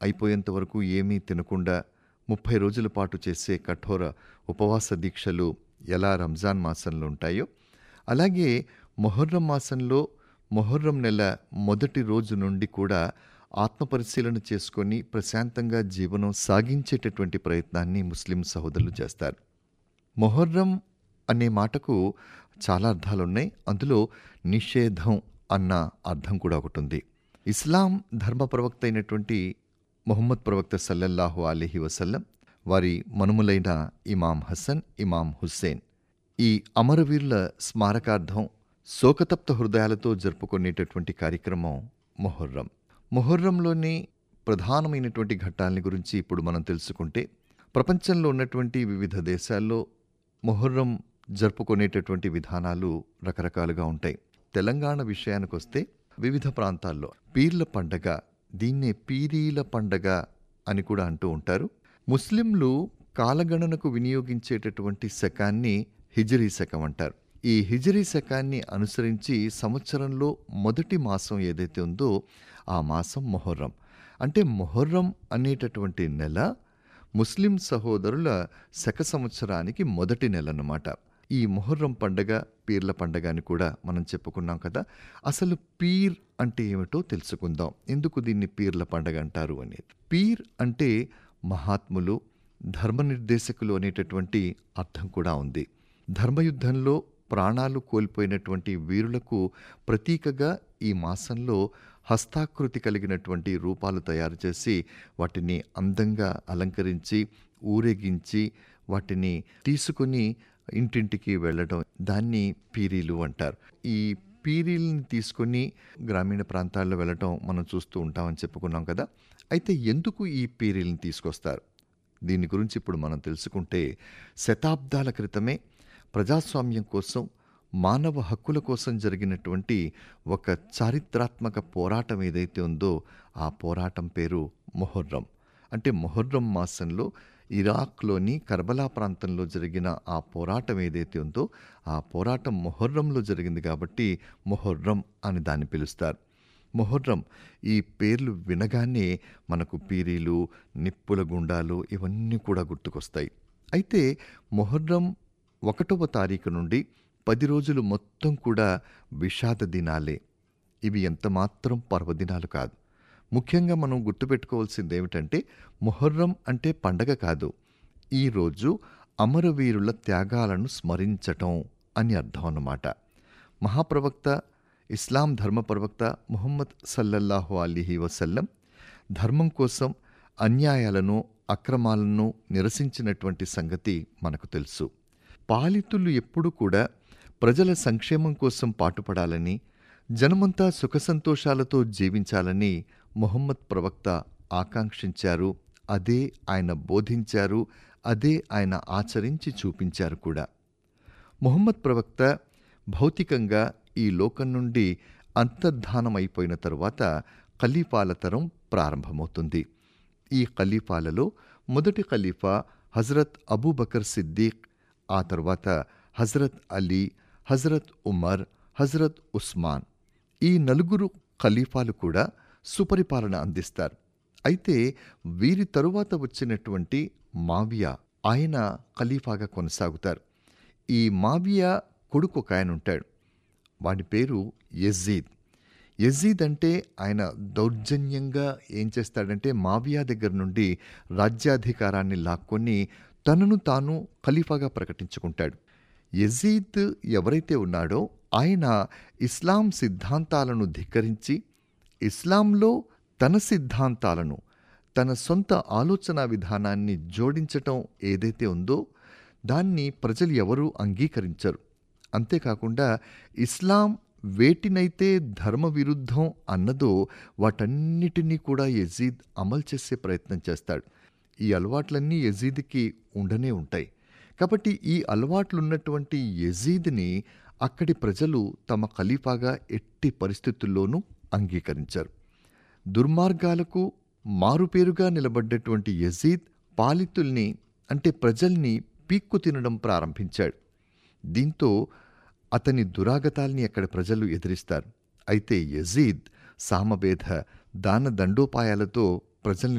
అయిపోయేంత వరకు ఏమీ తినకుండా ముప్పై రోజుల పాటు చేసే కఠోర ఉపవాస దీక్షలు ఎలా రంజాన్ మాసంలో ఉంటాయో అలాగే మొహర్రం మాసంలో మొహర్రం నెల మొదటి రోజు నుండి కూడా ఆత్మపరిశీలన చేసుకొని ప్రశాంతంగా జీవనం సాగించేటటువంటి ప్రయత్నాన్ని ముస్లిం సహోదరులు చేస్తారు మొహర్రం అనే మాటకు చాలా అర్థాలున్నాయి అందులో నిషేధం అన్న అర్థం కూడా ఒకటి ఉంది ఇస్లాం ధర్మ ప్రవక్త అయినటువంటి మొహమ్మద్ ప్రవక్త సల్లల్లాహు అలీహి వసల్లం వారి మనుములైన ఇమాం హసన్ ఇమాం హుస్సేన్ ఈ అమరవీరుల స్మారకార్థం శోకతప్త హృదయాలతో జరుపుకునేటటువంటి కార్యక్రమం మొహర్రం మొహర్రంలోని ప్రధానమైనటువంటి ఘట్టాలని గురించి ఇప్పుడు మనం తెలుసుకుంటే ప్రపంచంలో ఉన్నటువంటి వివిధ దేశాల్లో మొహర్రం జరుపుకునేటటువంటి విధానాలు రకరకాలుగా ఉంటాయి తెలంగాణ విషయానికి వస్తే వివిధ ప్రాంతాల్లో పీర్ల పండగ దీన్నే పీరీల పండగ అని కూడా అంటూ ఉంటారు ముస్లింలు కాలగణనకు వినియోగించేటటువంటి శకాన్ని హిజరీ శకం అంటారు ఈ హిజరీ శకాన్ని అనుసరించి సంవత్సరంలో మొదటి మాసం ఏదైతే ఉందో ఆ మాసం మొహర్రం అంటే మొహర్రం అనేటటువంటి నెల ముస్లిం సహోదరుల శక సంవత్సరానికి మొదటి నెల అన్నమాట ఈ మొహర్రం పండగ పీర్ల పండగ అని కూడా మనం చెప్పుకున్నాం కదా అసలు పీర్ అంటే ఏమిటో తెలుసుకుందాం ఎందుకు దీన్ని పీర్ల పండగ అంటారు అనేది పీర్ అంటే మహాత్ములు ధర్మనిర్దేశకులు అనేటటువంటి అర్థం కూడా ఉంది ధర్మయుద్ధంలో ప్రాణాలు కోల్పోయినటువంటి వీరులకు ప్రతీకగా ఈ మాసంలో హస్తాకృతి కలిగినటువంటి రూపాలు తయారు చేసి వాటిని అందంగా అలంకరించి ఊరేగించి వాటిని తీసుకుని ఇంటింటికి వెళ్ళడం దాన్ని పీరీలు అంటారు ఈ పీరీల్ని తీసుకొని గ్రామీణ ప్రాంతాల్లో వెళ్ళటం మనం చూస్తూ ఉంటామని చెప్పుకున్నాం కదా అయితే ఎందుకు ఈ పీరీల్ని తీసుకొస్తారు దీని గురించి ఇప్పుడు మనం తెలుసుకుంటే శతాబ్దాల క్రితమే ప్రజాస్వామ్యం కోసం మానవ హక్కుల కోసం జరిగినటువంటి ఒక చారిత్రాత్మక పోరాటం ఏదైతే ఉందో ఆ పోరాటం పేరు మొహర్రం అంటే మొహర్రం మాసంలో ఇరాక్లోని కర్బలా ప్రాంతంలో జరిగిన ఆ పోరాటం ఏదైతే ఉందో ఆ పోరాటం మొహర్రంలో జరిగింది కాబట్టి మొహర్రం అని దాన్ని పిలుస్తారు మొహర్రం ఈ పేర్లు వినగానే మనకు పీరీలు నిప్పుల గుండాలు ఇవన్నీ కూడా గుర్తుకొస్తాయి అయితే మొహర్రం ఒకటవ తారీఖు నుండి పది రోజులు మొత్తం కూడా విషాద దినాలే ఇవి ఎంతమాత్రం పర్వదినాలు కాదు ముఖ్యంగా మనం గుర్తుపెట్టుకోవాల్సింది ఏమిటంటే మొహర్రం అంటే పండగ కాదు ఈరోజు అమరవీరుల త్యాగాలను స్మరించటం అని అర్థం అన్నమాట మహాప్రవక్త ఇస్లాం ధర్మ ప్రవక్త ముహమ్మద్ సల్లల్లాహు అలీహి వసల్లం ధర్మం కోసం అన్యాయాలను అక్రమాలను నిరసించినటువంటి సంగతి మనకు తెలుసు పాలితులు ఎప్పుడూ కూడా ప్రజల సంక్షేమం కోసం పాటుపడాలని జనమంతా సుఖసంతోషాలతో జీవించాలని మొహమ్మద్ ప్రవక్త ఆకాంక్షించారు అదే ఆయన బోధించారు అదే ఆయన ఆచరించి చూపించారు కూడా మొహమ్మద్ ప్రవక్త భౌతికంగా ఈ లోకం నుండి అంతర్ధానమైపోయిన తరువాత ఖలీఫాల తరం ప్రారంభమవుతుంది ఈ ఖలీఫాలలో మొదటి ఖలీఫా హజరత్ అబూబకర్ సిద్దీక్ ఆ తర్వాత హజరత్ అలీ హజరత్ ఉమర్ హజరత్ ఉస్మాన్ ఈ నలుగురు ఖలీఫాలు కూడా సుపరిపాలన అందిస్తారు అయితే వీరి తరువాత వచ్చినటువంటి మావియా ఆయన ఖలీఫాగా కొనసాగుతారు ఈ మావియా కొడుకు ఒక ఆయన ఉంటాడు వాడి పేరు యజీద్ యజీద్ అంటే ఆయన దౌర్జన్యంగా ఏం చేస్తాడంటే మావియా దగ్గర నుండి రాజ్యాధికారాన్ని లాక్కొని తనను తాను ఖలీఫాగా ప్రకటించుకుంటాడు యజీద్ ఎవరైతే ఉన్నాడో ఆయన ఇస్లాం సిద్ధాంతాలను ధిక్కరించి ఇస్లాంలో తన సిద్ధాంతాలను తన సొంత ఆలోచన విధానాన్ని జోడించటం ఏదైతే ఉందో దాన్ని ప్రజలు ఎవరూ అంగీకరించరు అంతేకాకుండా ఇస్లాం వేటినైతే ధర్మ విరుద్ధం అన్నదో వాటన్నిటినీ కూడా యజీద్ అమలు చేసే ప్రయత్నం చేస్తాడు ఈ అలవాట్లన్నీ యజీద్కి ఉండనే ఉంటాయి కాబట్టి ఈ అలవాట్లున్నటువంటి యజీద్ని అక్కడి ప్రజలు తమ ఖలీఫాగా ఎట్టి పరిస్థితుల్లోనూ అంగీకరించారు దుర్మార్గాలకు మారుపేరుగా నిలబడ్డటువంటి యజీద్ పాలితుల్ని అంటే ప్రజల్ని పీక్కు తినడం ప్రారంభించాడు దీంతో అతని దురాగతాల్ని అక్కడ ప్రజలు ఎదిరిస్తారు అయితే యజీద్ సామవేద దాన దండోపాయాలతో ప్రజల్ని